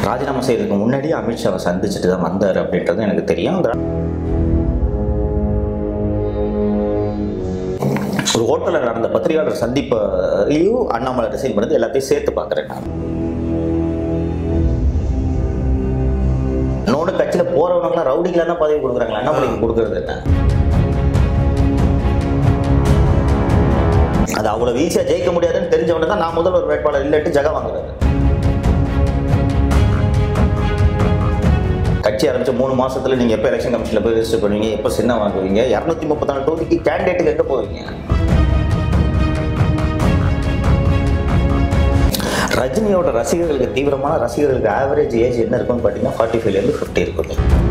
ராஜினாமா செய்யறதுக்கு முன்னாடி அமித்ஷாவை சந்திச்சுட்டு தான் வந்தார் அப்படின்றது எனக்கு தெரியும் அந்த ஒரு ஹோட்டலில் நடந்த பத்திரிகையாளர் சந்திப்பையும் அண்ணாமலை ரிசைன் பண்ணது எல்லாத்தையும் சேர்த்து பார்க்குறேன் நான் இன்னொன்று கட்சியில் போறவனுங்களாம் ரவுடிகளாக தான் பதவி கொடுக்குறாங்களா அண்ணாமலைக்கு கொடுக்கறது என்ன அது அவ்வளவு ஈஸியா ஜெயிக்க முடியாதுன்னு தெரிஞ்சவன தான் நான் முதல் ஒரு வேட்பாளர் இல்லட்டு ஜெக வாங்குறது கட்சி ஆரம்பிச்ச மூணு மாசத்துல நீங்க எப்ப எலெக்ஷன் கமிஷன்ல போய் ரெஜிஸ்டர் பண்ணுவீங்க எப்ப சின்ன வாங்குவீங்க இரநூத்தி முப்பத்தி நாலு தொகுதிக்கு கேண்டிடேட்டுக்கு எங்க போவீங்க ரஜினியோட ரசிகர்களுக்கு தீவிரமான ரசிகர்களுக்கு ஆவரேஜ் ஏஜ் என்ன இருக்கும்னு பார்த்தீங்கன்னா ஃபார்ட்டி ஃபைவ்லேருந்து ஃபிஃப்டி இருக்கும்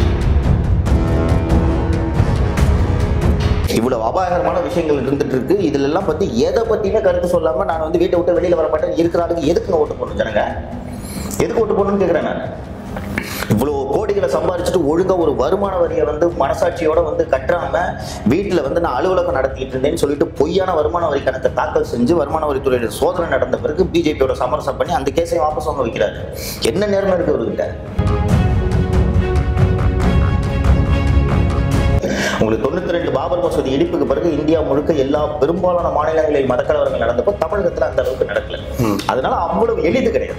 இவ்வளவு அபாயகரமான விஷயங்கள் இருந்துட்டு இருக்கு இதுல எல்லாம் பத்தி எதை பத்தியுமே கருத்து சொல்லாம நான் வந்து வீட்டை விட்டு வெளியில வர மாட்டேன் இருக்கிற ஆளுக்கு எதுக்கு ஓட்டு போடணும் ஜனங்க எதுக்கு ஓட்டு போடணும்னு கேக்குறேன் நான் இவ்வளவு கோடிகளை சம்பாரிச்சுட்டு ஒழுங்கா ஒரு வருமான வரியை வந்து மனசாட்சியோட வந்து கட்டாம வீட்டுல வந்து நான் அலுவலகம் நடத்திட்டு இருந்தேன்னு சொல்லிட்டு பொய்யான வருமான வரி கணக்கை தாக்கல் செஞ்சு வருமான வரித்துறையோட சோதனை நடந்த பிறகு பிஜேபியோட சமரசம் பண்ணி அந்த கேஸை வாபஸ் வாங்க வைக்கிறாரு என்ன நேர்மை இருக்கு இவர்கிட்ட உங்களுக்கு தொண்ணூத்தி ரெண்டு பாபர் மசூதி இடிப்புக்கு பிறகு இந்தியா முழுக்க எல்லா பெரும்பாலான மாநிலங்களில் மதக்கலவரங்கள் நடந்தப்போ தமிழகத்துல அந்த அளவுக்கு நடக்கல அதனால அவ்வளவு எளிது கிடையாது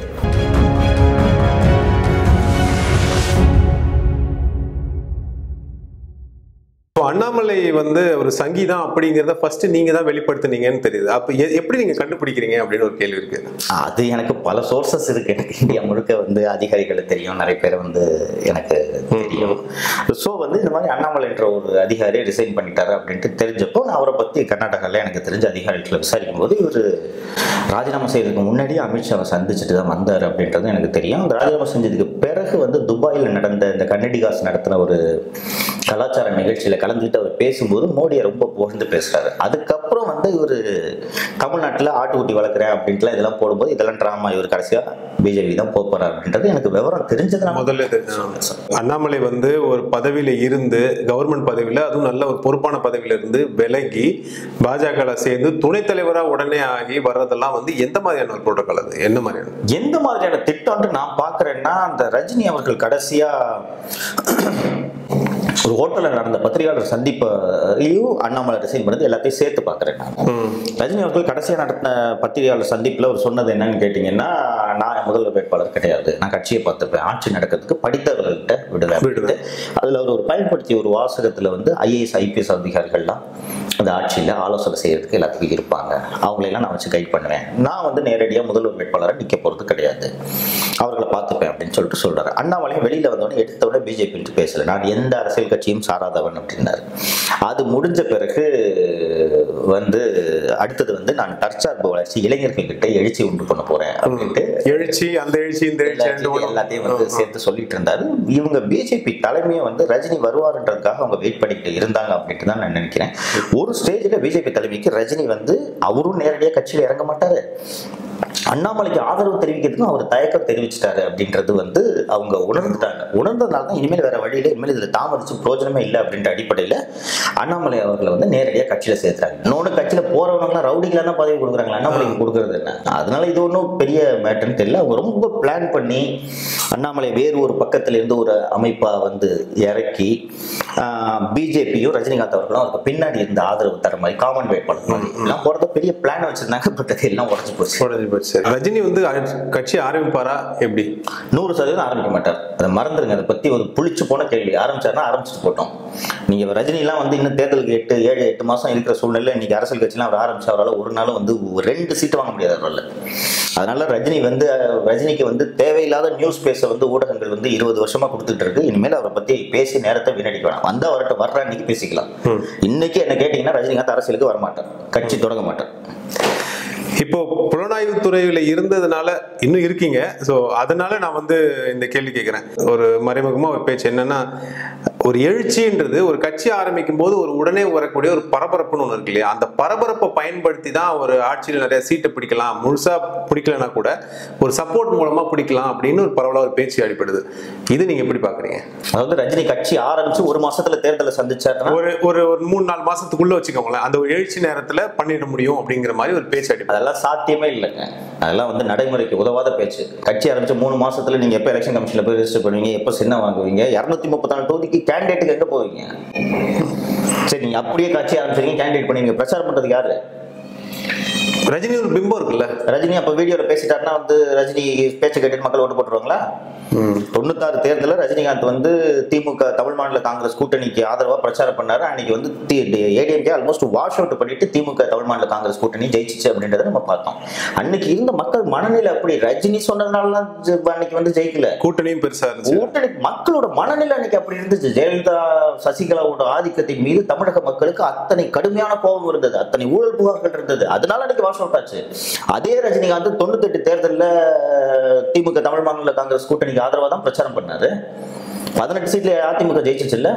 இப்போ அண்ணாமலை வந்து ஒரு சங்கீதம் அப்படிங்கிறத ஃபர்ஸ்ட் நீங்க தான் வெளிப்படுத்துனீங்கன்னு தெரியுது அப்ப எ- எப்படி நீங்க கண்டுபிடிக்கிறீங்க அப்படின்னு ஒரு கேள்வி இருக்கு அது எனக்கு பல சோர்சஸ் இருக்கு எனக்கு இந்தியா முழுக்க வந்து அதிகாரிகளை தெரியும் நிறைய பேர் வந்து எனக்கு தெரியும் ஸோ வந்து இந்த மாதிரி அண்ணாமலைன்ற ஒரு அதிகாரி ரிசைன் பண்ணிட்டாரு அப்படின்ட்டு தெரிஞ்சப்போ நான் அவரை பத்தி கர்நாடகாவில் எனக்கு தெரிஞ்ச அதிகாரிகளை விசாரிக்கும் போது இவர் ராஜினாமா செய்யறதுக்கு முன்னாடி அமித்ஷாவை சந்திச்சுட்டு தான் வந்தார் அப்படின்றது எனக்கு தெரியும் அந்த ராஜினாமா செஞ்சதுக்கு பிறகு வந்து துபாயில் நடந்த இந்த கன்னடிகாஸ் நடத்தின ஒரு கலாச்சார நிகழ்ச்சியில கலந்துக்கிட்டு அவர் பேசும்போது மோடியை ரொம்ப புகழ்ந்து பேசுறாரு அதுக்கப்புறம் வந்து இவர் தமிழ்நாட்டில் ஆட்டுக்குட்டி வளர்க்குறேன் அப்படின்ட்டுலாம் இதெல்லாம் போடும்போது இதெல்லாம் ட்ராமா இவர் கடைசியா பிஜேபி தான் போக போறாரு அப்படின்றது எனக்கு விவரம் தெரிஞ்சதுனால முதல்ல இது, அண்ணாமலை வந்து ஒரு பதவியில இருந்து கவர்மெண்ட் பதவியில அதுவும் நல்ல ஒரு பொறுப்பான பதவியில இருந்து விலகி பாஜக சேர்ந்து துணைத் தலைவரா உடனே ஆகி வர்றதெல்லாம் வந்து எந்த மாதிரியான ஒரு புரோட்டோகால் அது என்ன மாதிரியான எந்த மாதிரியான திட்டம்னு நான் பார்க்குறேன்னா அந்த ரஜினி அவர்கள் கடைசியா ஒரு ஹோட்டலில் நடந்த பத்திரிகையாளர் சந்திப்பையும் அண்ணாமலை ரிசைன் பண்ணது எல்லாத்தையும் சேர்த்து பார்க்குறேன் நான் ரஜினி அவர்கள் கடைசியாக நடத்தின பத்திரிகையாளர் சந்திப்பில் அவர் சொன்னது என்னன்னு கேட்டிங்கன்னா நான் முதல்வர் வேட்பாளர் கிடையாது நான் கட்சியை பார்த்துப்பேன் ஆட்சி நடக்கிறதுக்கு படித்தவர்கள்ட்ட விடுவேன் விடுவேன். அதில் அவர் ஒரு பயன்படுத்திய ஒரு வாசகத்தில் வந்து ஐஏஎஸ் ஐபிஎஸ் அதிகாரிகள்லாம் அந்த ஆட்சியில் ஆலோசனை செய்யறதுக்கு எல்லாத்துக்கும் இருப்பாங்க அவங்களெல்லாம் நான் வச்சு கைட் பண்ணுவேன் நான் வந்து நேரடியாக முதல்வர் வேட்பாளராக நிற்க போகிறது கிடையாது அவர்களை பார்த்துப்பேன் அப்படின்னு சொல்லிட்டு சொல்றாரு அண்ணாமலையும் வெளியில் வந்தோடனே எடுத்த உடனே பிஜேபி பேசல நான் எந்த அரசியல் கட்சியும் சாராதவன் அப்படின்னாரு அது முடிஞ்ச பிறகு வந்து அடுத்தது வந்து நான் தற்சார்பு வளர்ச்சி இளைஞர்கள் கிட்ட எழுச்சி உண்டு பண்ண போறேன் அப்படின்ட்டு எழுச்சி அந்த எழுச்சி இந்த எழுச்சி ரெண்டு எல்லாத்தையும் எல்லாத்தையும் வந்து சேர்த்து சொல்லிட்டு இருந்தாரு இவங்க பிஜேபி தலைமையை வந்து ரஜினி வருவாருன்றதுக்காக அவங்க வெயிட் பண்ணிட்டு இருந்தாங்க அப்படின்ட்டு தான் நான் நினைக்கிறேன் ஒரு ஸ்டேஜ்ல பிஜேபி தலைமைக்கு ரஜினி வந்து அவரும் நேரடியாக கட்சியில் இறங்க மாட்டாரு அண்ணாமலைக்கு ஆதரவு தெரிவிக்கிறதுக்கும் அவர் தயக்கம் தெரிவிச்சிட்டாரு அப்படின்றது வந்து அவங்க உணர்ந்துட்டாங்க உணர்ந்ததுனால தான் இனிமேல் வேற வழியில இனிமேல் இதுல தாமதிச்சு பிரயோஜனமே இல்லை அப்படின்ற அடிப்படையில அண்ணாமலை அவர்களை வந்து நேரடியாக கட்சியில சேர்த்துறாங்க இன்னொன்று கட்சியில போறவங்கலாம் ரவுடிகளா தான் பதவி கொடுக்குறாங்களா அண்ணாமலைக்கு கொடுக்கறது என்ன அதனால இது ஒன்றும் பெரிய மேட்டர்னு தெரியல அவங்க ரொம்ப பிளான் பண்ணி அண்ணாமலை வேறு ஒரு பக்கத்துல இருந்து ஒரு அமைப்பா வந்து இறக்கி பிஜேபியும் ரஜினிகாந்த் அவர்களும் அதுக்கு பின்னாடி இருந்த ஆதரவு தர மாதிரி காமன் வேட்பாளர் மாதிரி எல்லாம் போறத பெரிய பிளான் வச்சிருந்தாங்க பட் அது எல்லாம் உடஞ்சு போச்சு உடஞ்சு போச்சு ரஜினி வந்து அ- கட்சி ஆரம்பிப்பாரா எப்படி நூறு சதவீதம் ஆரம்பிக்க மாட்டார் அதை மறந்துடுங்க அதை பத்தி ஒரு புளிச்சு போன கேள்வி ஆரம்பிச்சாருன்னா ஆரம்பிச்சுட்டு போட்டோம் நீங்க ரஜினிலாம் வந்து இன்னும் தேர்தலுக்கு எட்டு ஏழு எட்டு மாசம் இருக்கிற சூழ்நிலை இன்னைக்கு அரசியல் கட்சிலாம் அவர் ஆரம்பிச்சு அவரால் ஒரு நாளும் வந்து ஒரு ரெண்டு சீட்டு வாங்க முடியாது அவரால் அதனால ரஜினி வந்து அஹ், ரஜினிக்கு வந்து தேவையில்லாத நியூஸ் பேச வந்து ஊடகங்கள் வந்து இருபது வருஷமா கொடுத்துட்டு இருக்கு இனிமேல் அவரை பத்தி பேசி நேரத்தை வீணடிக்க வேணாம் வந்தா அவர்கிட்ட வர்ற அன்னைக்கு பேசிக்கலாம் இன்னைக்கு என்ன கேட்டீங்கன்னா ரஜினிகாந்த் அரசியலுக்கு வரமாட்டார் கட்சி தொடங்க மாட்டார் இப்போ புலனாய்வு துறையில இருந்ததுனால இன்னும் இருக்கீங்க ஸோ அதனால நான் வந்து இந்த கேள்வி கேட்குறேன் ஒரு மறைமுகமா ஒரு பேச்சு என்னன்னா ஒரு எழுச்சின்றது ஒரு கட்சி ஆரம்பிக்கும் போது ஒரு உடனே வரக்கூடிய ஒரு பரபரப்புன்னு ஒன்று இருக்கு இல்லையா அந்த பரபரப்பை பயன்படுத்தி தான் ஒரு ஆட்சியில் நிறைய சீட்டை பிடிக்கலாம் முழுசா பிடிக்கலனா கூட ஒரு சப்போர்ட் மூலமா பிடிக்கலாம் அப்படின்னு ஒரு பரவலா ஒரு பேச்சு அடிப்படுது இது நீங்க எப்படி பாக்குறீங்க அதாவது ரஜினி கட்சி ஆரம்பிச்சு ஒரு மாசத்துல தேர்தலை சந்திச்சாருன்னா ஒரு ஒரு ஒரு மூணு நாலு மாசத்துக்குள்ள வச்சுக்கோங்களேன் அந்த ஒரு எழுச்சி நேரத்துல பண்ணிட முடியும் அப்படிங்கிற மாதிரி ஒரு பேச்சு அடிப்படுது அதெல்லாம் சாத்தியமே இல்லைங்க அதெல்லாம் வந்து நடைமுறைக்கு உதவாத பேச்சு கட்சி ஆரம்பிச்சு மூணு மாசத்துல நீங்க எப்ப எலெக்ஷன் கமிஷன்ல போய் ரெஜிஸ்டர் பண்ணுவீங்க எப்ப சின்ன வாங்குவீங்க இருநூத்தி முப்பத்தி நாலு தொகுதிக்கு கேண்டிடேட்டுக்கு எங்க போவீங்க சரி நீங்க அப்படியே கட்சி ஆரம்பிச்சிருக்கீங்க கேண்டிடேட் பண்ணீங்க பிரச்சாரம் பண்றது யாரு ரஜினி ஒரு பிம்பம் இருக்குல்ல ரஜினி அப்ப வீடியோல பேசிட்டாருன்னா வந்து ரஜினி பேச்சு கேட்டு மக்கள் ஓட்டு போட்டுருவாங்களா தொண்ணூத்தாறு தேர்தலில் ரஜினிகாந்த் வந்து திமுக தமிழ் மாநில காங்கிரஸ் கூட்டணிக்கு ஆதரவா பிரச்சாரம் பண்ணாரு அன்னைக்கு வந்து ஏடிஎம்கே ஆல்மோஸ்ட் வாஷ் அவுட் பண்ணிட்டு திமுக தமிழ் மாநில காங்கிரஸ் கூட்டணி ஜெயிச்சிச்சு அப்படின்றத நம்ம பார்த்தோம் அன்னைக்கு இருந்த மக்கள் மனநிலை அப்படி ரஜினி சொன்னதுனால அன்னைக்கு வந்து ஜெயிக்கல கூட்டணியும் பெருசா இருந்துச்சு கூட்டணி மக்களோட மனநிலை அன்னைக்கு அப்படி இருந்துச்சு ஜெயலலிதா சசிகலாவோட ஆதிக்கத்தின் மீது தமிழக மக்களுக்கு அத்தனை கடுமையான கோபம் இருந்தது அத்தனை ஊழல் புகார்கள் இருந்தது அதனால அன்னைக்கு வாஷ் அவுட் ஆச்சு அதே ரஜினிகாந்த் தொண்ணூத்தெட்டு தேர்தலில் திமுக தமிழ் மாநில காங்கிரஸ் கூட்டணிக்கு ஆதரவா தான் பிரச்சாரம் பண்ணாரு பதினெட்டு சீட்ல அதிமுக ஜெயிச்சிச்சுல்ல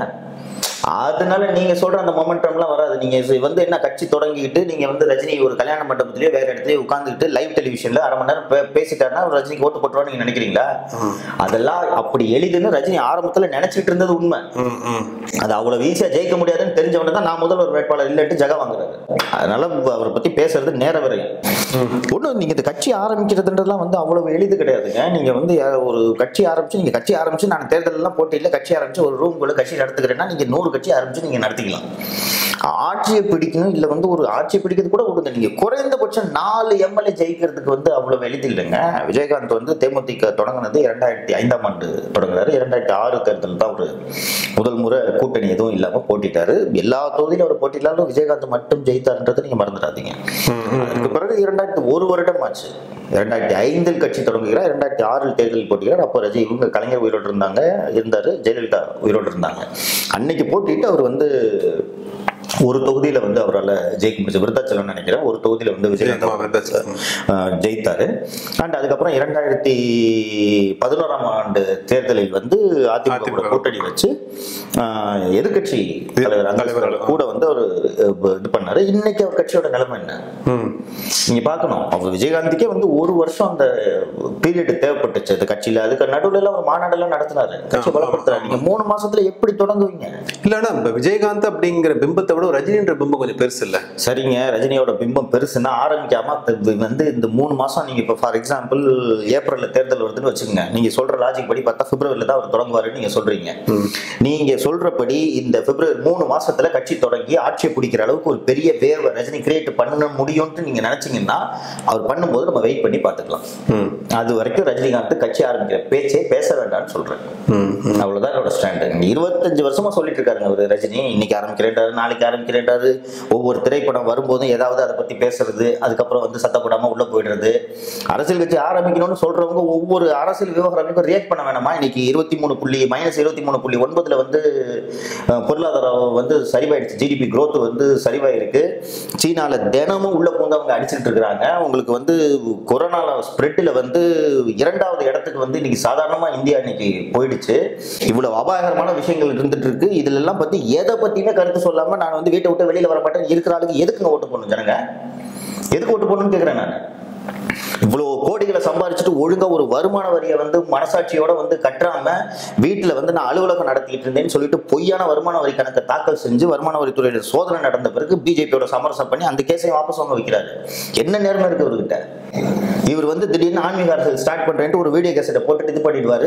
அதனால நீங்க சொல்ற அந்த மொமெண்டம்லாம் வராது நீங்க இது வந்து என்ன கட்சி தொடங்கிக்கிட்டு நீங்க வந்து ரஜினி ஒரு கல்யாண மண்டபத்திலேயே வேற இடத்துலயே உட்காந்துக்கிட்டு லைவ் டெலிவிஷன்ல அரை மணி நேரம் பே- பேசிட்டாருன்னா அவர் ரஜினிக்கு ஓட்டு போட்டுருவான்னு நீங்க நினைக்கிறீங்களா அதெல்லாம் அப்படி எளிதுன்னு ரஜினி ஆரம்பத்துல நினைச்சிட்டு இருந்தது உண்மை ம், ம். அது அவ்வளவு ஈஸியா ஜெயிக்க முடியாதுன்னு தெரிஞ்சவன தான் நான் முதல்வர் வேட்பாளர் இல்லைட்டு ஜெகா வாங்குறாரு அதனால அவரை பத்தி பேசுறது நேர விரயம் ஒன்றும் நீங்க இந்த கட்சி ஆரம்பிக்கிறதுன்றதுலாம் வந்து அவ்வளவு எளிது கிடையாதுங்க நீங்க வந்து யா- ஒரு கட்சி ஆரம்பிச்சு நீங்க கட்சி ஆரம்பிச்சு நான் தேர்தல் எல்லாம் போட்டியில கட்சி ஆரம்பிச்சு ஒரு ரூம்குள்ள கட்சி நடத்துக்கிறேன்னா நீங்க நூறு கட்சி ஆரம்பிச்சு நீங்க நடத்திக்கலாம் ஆட்சியை பிடிக்கணும் இல்ல வந்து ஒரு ஆட்சியை பிடிக்கிறது கூட விடுங்க நீங்க குறைந்தபட்சம் நாலு எம்எல்ஏ ஜெயிக்கிறதுக்கு வந்து அவ்வளவு எளிது இல்லைங்க விஜயகாந்த் வந்து தேமுதிக தொடங்கினது இரண்டாயிரத்தி ஐந்தாம் ஆண்டு தொடங்குறாரு இரண்டாயிரத்தி ஆறு தேர்தல் தான் ஒரு முதல் முறை கூட்டணி எதுவும் இல்லாம போட்டிட்டாரு எல்லா தொகுதியிலும் அவர் போட்டிட்டாலும் விஜயகாந்த் மட்டும் ஜெயித்தாருன்றதை நீங்க மறந்துடாதீங்க அதுக்கு பிறகு இரண்டாயிரத்தி ஒரு வருடம் ஆச்சு இரண்டாயிரத்தி ஐந்தில் கட்சி தொடங்குகிறார் இரண்டாயிரத்தி ஆறில் தேர்தல் போட்டிக்கிறார் அப்போ ரஜி இவங்க கலைஞர் உயிரோடு இருந்தாங்க இருந்தாரு ஜெயலலிதா உயிரோடு இருந்தாங்க அன்னைக்கு போட்டிட்டு அவர் வந்து ஒரு தொகுதியில வந்து அவரால் ஜெயிக்க முடிச்சு விருத்தாச்சலம் நினைக்கிறேன் ஒரு தொகுதியில வந்து ஆமா, விஜயகாந்த் விருத்தாச்சலம். ஆஹ் ஜெயித்தாரு அண்ட் அதுக்கப்புறம் இரண்டாயிரத்தி பதினோராம் ஆண்டு தேர்தலில் வந்து அதிமுக கூட அதிமுக. கூட்டணி வச்சு ஆஹ் எதிர்க்கட்சி தலைவர் தலைவர், தலைவர் ஆ. கூட வந்து அவர் இது பண்ணாரு இன்னைக்கு அவர் கட்சியோட நிலைமை என்ன ம். நீங்க பார்க்கணும் அவர் விஜயகாந்துக்கே வந்து ஒரு வருஷம் அந்த பீரியட் தேவைப்பட்டுச்சு அந்த கட்சியில அதுக்கு நடுவுல எல்லாம் ஒரு மாநாடெல்லாம் நடத்தினாரு கட்சி ஆமா, பலப்படுத்துறாரு நீங்க மூணு மாசத்துல எப்படி தொடங்குவீங்க இல்லன்னா இப்ப விஜயகாந்த் அப்படிங்கிற பிம்பத்தை விட ரஜினின்ற பிம்பம் கொஞ்சம் பெருசு இல்ல சரிங்க ரஜினியோட பிம்பம் பெருசுன்னா ஆரம்பிக்காம அது வந்து இந்த மூணு மாசம் நீங்க இப்ப ஃபார் எக்ஸாம்பிள் ஏப்ரல்ல தேர்தல் வருதுன்னு வச்சுக்கோங்க நீங்க சொல்ற லாஜிக் படி பார்த்தா பிப்ரவரியில தான் அவர் தொடங்குவாருன்னு நீங்க சொல்றீங்க நீங்க சொல்றபடி இந்த பிப்ரவரி மூணு மாசத்துல கட்சி தொடங்கி ஆட்சியை பிடிக்கிற அளவுக்கு ஒரு பெரிய வேவை ரஜினி கிரியேட் பண்ண முடியும்னு நீங்க நினைச்சீங்கன்னா அவர் பண்ணும்போது நம்ம வெயிட் பண்ணி பார்த்துக்கலாம் ம். அது வரைக்கும் ரஜினிகாந்த் கட்சி ஆரம்பிக்கிற பேச்சே பேச வேண்டாம்னு சொல்றேன் ம். ம். அவ்வளவுதான் என்னோட ஸ்டாண்டு இருபத்தஞ்சு வருஷமா சொல்லிட்டு இருக்காருங்க அவரு ரஜினி இன்னைக்கு ஆரம்பிக்கிறேன்டாரு நாளைக்கு ஆரம்பிக்கிறேன்டாரு ஒவ்வொரு திரைப்படம் வரும்போதும் ஏதாவது அதை பத்தி பேசுறது அதுக்கப்புறம் வந்து சத்தப்படாம உள்ள போயிடுறது அரசியல் கட்சி ஆரம்பிக்கணும்னு சொல்றவங்க ஒவ்வொரு அரசியல் விவகாரங்களுக்கும் ரியாக்ட் பண்ண வேணாமா இன்னைக்கு இருபத்தி மூணு புள்ளி மைனஸ் இருபத்தி மூணு புள்ளி ஒன்பதுல வந்து அஹ், பொருளாதாரம் வந்து சரிவாயிடுச்சு ஜிடிபி growth வந்து சரிவாயிருக்கு சீனால தினமும் உள்ள பூந்து அவங்க அடிச்சுட்டு இருக்கிறாங்க உங்களுக்கு வந்து கொரோனால ஸ்ப்ரெட்டில் வந்து இரண்டாவது இடத்துக்கு வந்து இன்னைக்கு சாதாரணமா இந்தியா இன்னைக்கு போயிடுச்சு இவ்வளவு அபாயகரமான விஷயங்கள் இருந்துட்டு இருக்கு இதுல எல்லாம் பத்தி எதை பத்தியுமே கருத்து சொல்லாம நான் வந்து வீட்டை விட்டு வெளியில வர மாட்டேன் இருக்கிற ஆளுக்கு எதுக்குங்க ஓட்டு போடணும் ஜனங்க எதுக்கு ஓட்டு போடணும்னு கேக்குறேன் நான் இவ்வளவு கோடிகளை சம்பாதிச்சுட்டு ஒழுங்கா ஒரு வருமான வரியை வந்து மனசாட்சியோட வந்து கட்டாம வீட்டுல வந்து நான் அலுவலகம் நடத்திட்டு இருந்தேன்னு சொல்லிட்டு பொய்யான வருமான வரி கணக்கை தாக்கல் செஞ்சு வருமான வரித்துறையில சோதனை நடந்த பிறகு பிஜேபியோட சமரசம் பண்ணி அந்த கேஸை வாபஸ் வாங்க வைக்கிறாரு என்ன நேர்மை இருக்கு இவர்கிட்ட இவர் வந்து திடீர்னு ஆன்மீக அரசியல் ஸ்டார்ட் பண்றேன்ட்டு ஒரு வீடியோ கேசட்டை போட்டுட்டு இது பண்ணிடுவாரு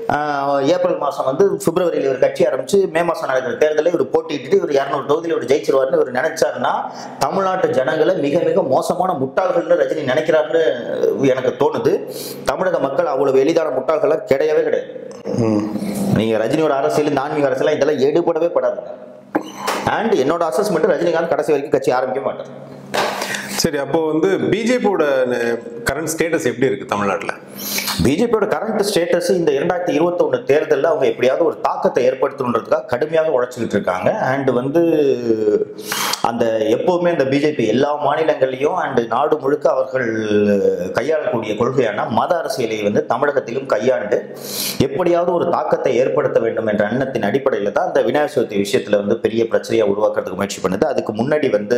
ஆஹ் ஏப்ரல் மாசம் வந்து பிப்ரவரியில் இவர் கட்சி ஆரம்பிச்சு மே மாசம் நடக்கிற தேர்தலில் இவர் போட்டிட்டு இவர் இரநூறு தொகுதியில் இவர் ஜெயிச்சிருவாருன்னு இவர் நினைச்சாருன்னா தமிழ்நாட்டு ஜனங்களை மிக மிக மோசமான முட்டாள்கள்னு ரஜினி நினைக்கிறாருன்னு எனக்கு தோணுது தமிழக மக்கள் அவ்வளவு எளிதான முட்டாள்கள்லாம் கிடையவே கிடையாது ம். நீங்க ரஜினியோட அரசியல் இந்த ஆன்மீக அரசியல் இதெல்லாம் எடுபடவே படாதுங்க அண்ட் என்னோட அசஸ்மெண்ட் ரஜினிகாந்த் கடைசி வரைக்கும் கட்சி ஆரம்பிக்க மாட்டார் சரி அப்போ வந்து பிஜேபியோட கரண்ட் ஸ்டேட்டஸ் எப்படி இருக்கு தமிழ்நாட்டில் பிஜேபியோட கரண்ட் ஸ்டேட்டஸ் இந்த இரண்டாயிரத்தி இருபத்தி ஒன்று தேர்தலில் அவங்க எப்படியாவது ஒரு தாக்கத்தை ஏற்படுத்தணுன்றதுக்காக கடுமையாக உழைச்சிக்கிட்டு இருக்காங்க அண்ட் வந்து அந்த எப்போவுமே இந்த பிஜேபி எல்லா மாநிலங்களையும் அண்ட் நாடு முழுக்க அவர்கள் கையாளக்கூடிய கொள்கையான மத அரசியலை வந்து தமிழகத்திலும் கையாண்டு எப்படியாவது ஒரு தாக்கத்தை ஏற்படுத்த வேண்டும் என்ற எண்ணத்தின் அடிப்படையில் தான் இந்த விநாயகர் சதுர்த்தி விஷயத்தில் வந்து பெரிய பிரச்சனையை உருவாக்குறதுக்கு முயற்சி பண்ணுது அதுக்கு முன்னாடி வந்து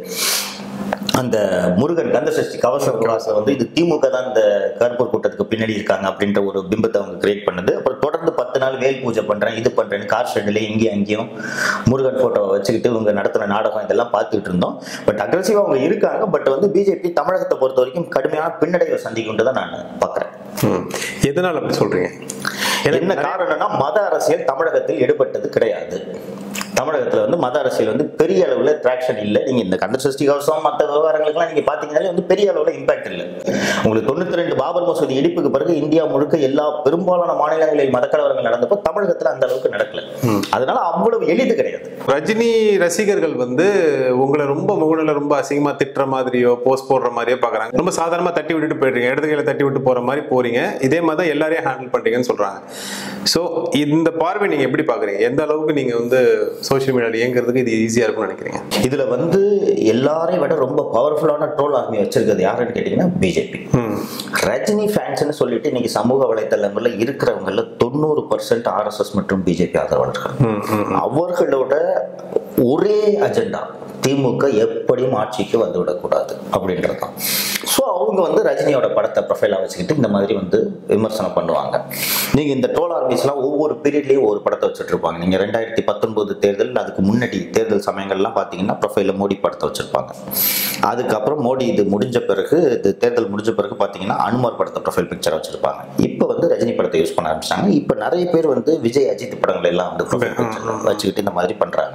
அந்த முருகன் கந்த சஷ்டி கவச விலாசம் வந்து இது திமுக தான் இந்த கருப்பூர் கூட்டத்துக்கு பின்னாடி இருக்காங்க அப்படின்ற ஒரு பிம்பத்தை அவங்க கிரியேட் பண்ணுது அப்புறம் தொடர்ந்து பத்து நாள் வேல் பூஜை பண்றேன் இது பண்றேன்னு கார் ஷெட்ல இங்கேயும் அங்கேயும் முருகன் போட்டோவை வச்சுக்கிட்டு இவங்க நடத்தின நாடகம் இதெல்லாம் பார்த்துட்டு இருந்தோம் பட் அக்ரஸிவா அவங்க இருக்காங்க பட் வந்து பிஜேபி தமிழகத்தை பொறுத்த வரைக்கும் கடுமையான பின்னடைவை சந்திக்கும் தான் நான் பார்க்குறேன் ம். எதனால அப்படி சொல்றீங்க என்ன காரணம்னா மத அரசியல் தமிழகத்தில் எடுபட்டது கிடையாது தமிழகத்துல வந்து மத அரசியல் வந்து பெரிய அளவுல ட்ராக்ஷன் இல்லை நீங்க இந்த கந்த சஷ்டி கவசம் மற்ற விவகாரங்களுக்குலாம் நீங்க பாத்தீங்கன்னாலே வந்து பெரிய அளவுல இம்பாக்ட் இல்லை உங்களுக்கு தொண்ணூத்தி ரெண்டு பாபர் மசூதி இடிப்புக்கு பிறகு இந்தியா முழுக்க எல்லா பெரும்பாலான மாநிலங்களில் மதக்கலவரங்கள் நடந்தப்போ தமிழகத்துல அந்த அளவுக்கு நடக்கல அதனால அவ்வளவு எளிது கிடையாது ரஜினி ரசிகர்கள் வந்து உங்களை ரொம்ப முகநில ரொம்ப அசிங்கமா திட்டுற மாதிரியோ போஸ்ட் போடுற மாதிரியோ பாக்குறாங்க ரொம்ப சாதாரணமா தட்டி விட்டுட்டு போயிடுறீங்க இடது கையில தட்டி விட்டு போற மாதிரி போறீங்க இதே மாதிரி தான் எல்லாரையும் ஹேண்டில் பண்றீங்கன்னு சொல்றாங்க ஸோ இந்த பார்வை நீங்க எப்படி பாக்குறீங்க எந்த அளவுக்கு நீங்க வந்து சோஷியல் மீடியாவில் இயங்குறதுக்கு இது ஈஸியா இருக்கும்னு நினைக்கிறீங்க இதுல வந்து எல்லாரையும் விட ரொம்ப பவர்ஃபுல்லான ட்ரோல் ஆர்மி வச்சிருக்கிறது யாருன்னு கேட்டீங்கன்னா பிஜேபி ம் ரஜினி ஃபேன்ஸ்னு சொல்லிட்டு இன்னைக்கு சமூக வலைத்தளங்கள்ல இருக்கிறவங்கள தொண்ணூறு பர்சன்ட் ஆர்எஸ்எஸ் மற்றும் பிஜேபி ஆதரவாளர்கள் ம் ம் அவர்களோட ஒரே அஜெண்டா திமுக எப்படியும் ஆட்சிக்கு வந்து விடக்கூடாது அப்படின்றது தான் ஸோ அவங்க வந்து ரஜினியோட படத்தை ப்ரொஃபைலாக வச்சுக்கிட்டு இந்த மாதிரி வந்து விமர்சனம் பண்ணுவாங்க நீங்கள் இந்த ட்ரோல் ஆர்மிஸ்லாம் ஒவ்வொரு பீரியட்லேயும் ஒரு படத்தை வச்சுட்டு இருப்பாங்க நீங்கள் ரெண்டாயிரத்தி பத்தொன்பது தேர்தல் அதுக்கு முன்னாடி தேர்தல் சமயங்கள்லாம் பார்த்தீங்கன்னா ப்ரொஃபைலில் மோடி படத்தை வச்சுருப்பாங்க அதுக்கப்புறம் மோடி இது முடிஞ்ச பிறகு இது தேர்தல் முடிஞ்ச பிறகு பார்த்தீங்கன்னா அனுமார் படத்தை ப்ரொஃபைல் பிக்சர் வச்சுருப்பாங்க இப்போ வந்து ரஜினி படத்தை யூஸ் பண்ண ஆரம்பிச்சாங்க இப்போ நிறைய பேர் வந்து விஜய் அஜித் படங்கள் எல்லாம் வந்து ப்ரொஃபைல் பிக்சர் வச்சுக்கிட்டு இந்த மாதிரி பண்ணுறாங்க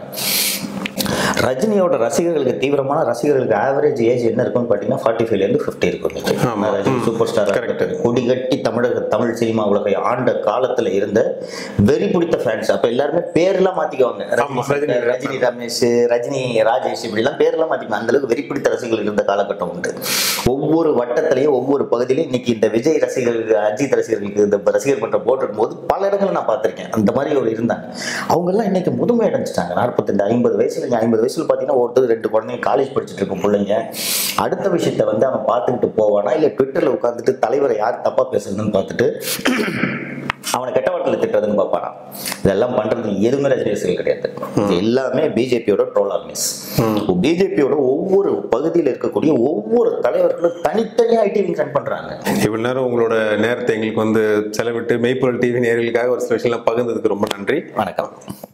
ரஜினியோட ரசிகர்களுக்கு தீவிரமான ரசிகர்களுக்கு ஆவரேஜ் ஏஜ் என்ன இருக்கும்னு பார்த்தீங்கன்னா ஃபார்ட்டி ஃபைவ்லேருந்து ஃபிஃப்டி இருக்கும் இன்னைக்கு. ஆமா. ரஜினி சூப்பர் ஸ்டார் கொடிகட்டி தமிழக தமிழ் சினிமா உலகை ஆண்ட காலத்துல இருந்த வெறி பிடித்த ஃபேன்ஸ் அப்ப எல்லாருமே பேர்லாம் மாத்திக்குவாங்க ஆமா, ரஜினி ரஜினி. சங்கர், ரஜினி ரமேஷ் ரஜினி ராஜேஷ் இப்படிலாம் பேர்லாம் மாத்திக்குவாங்க அந்த அளவுக்கு வெறி பிடித்த ரசிகர்கள் இருந்த காலகட்டம் உண்டு ஒவ்வொரு வட்டத்திலையும் ஒவ்வொரு பகுதியிலையும் இன்னைக்கு இந்த விஜய் ரசிகர்களுக்கு அஜித் ரசிகர்களுக்கு இந்த ரசிகர் மன்றம் போட்டுடும் போது பல இடங்களில் நான் பார்த்திருக்கேன் அந்த மாதிரி ஒரு இருந்தாங்க அவங்க எல்லாம் இன்னைக்கு முதுமை அடைஞ்சிட்டாங்க நாற்பத்தெண்டு ஐம்பது வயசுல இங்க ஐம்பது வயசுல பார்த்தீங்கன்னா ஒருத்தர் ரெண்டு குழந்தைங்க காலேஜ் படிச்சுட்டு இருக்கும் பிள்ளைங்க அடுத்த விஷயத்த வந்து அவன் பார்த்துக்கிட்டு போவானா இல்லை ட்விட்டர்ல உட்காந்துட்டு தலைவரை யார் தப்பா பேசுறதுன்னு பார்த்துட்டு அவனை கெட்ட வார்த்தையில் திட்டுறதுன்னு பார்ப்பானா இதெல்லாம் பண்றது எதுவுமே ரஜினி ரசிகர்கள் கிடையாது இது எல்லாமே பிஜேபியோட ட்ரோல் ஆர்மிஸ் பிஜேபியோட ஒவ்வொரு பகுதியில் இருக்கக்கூடிய ஒவ்வொரு தலைவர்களும் தனித்தனியா ஐடி விங் ரன் பண்றாங்க இவ்வளவு நேரம் உங்களோட நேரத்தை எங்களுக்கு வந்து செலவிட்டு மெய்ப்பொருள் டிவி நேர்களுக்காக ஒரு ஸ்பெஷலாக பகிர்ந்ததுக்கு ரொம்ப நன்றி வணக்கம்